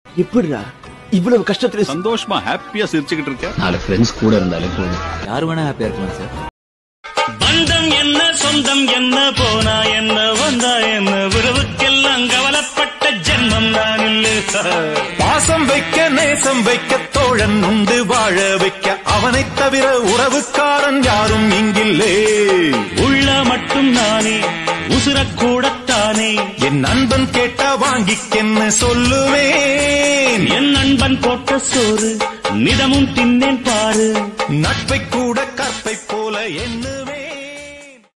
எப்படிடா இவ்வளவு கஷ்டத்துல சந்தோஷமா ஹாப்பியா சிரிச்சுக்கிட்டு இருக்க நாலு ஃப்ரெண்ட்ஸ் கூட இருந்தாலே போதும் யார் வேணா ஹாப்பியா இருக்கலாம் சார் பந்தம் என்ன சொந்தம் என்ன போனா என்ன வந்தா என்ன உறவுக்கெல்லாம் கவலைப்பட்ட ஜென்மம் நான் இல்லை பாசம் வைக்க நேசம் வைக்க தோழன் உண்டு வாழ வைக்க அவனைத் தவிர உறவுக்காரன் யாரும் இங்கில்லே உள்ள மட்டும் நானே உசுரக்கூடத்தானே என் நண்பன் கேட்டா வாங்கிக்கென்னு சொல்லுவேன் என் நண்பன் போட்ட சோறு நிதமும் தின்னேன் பாரு நட்பை கூட கற்பை போல என்ன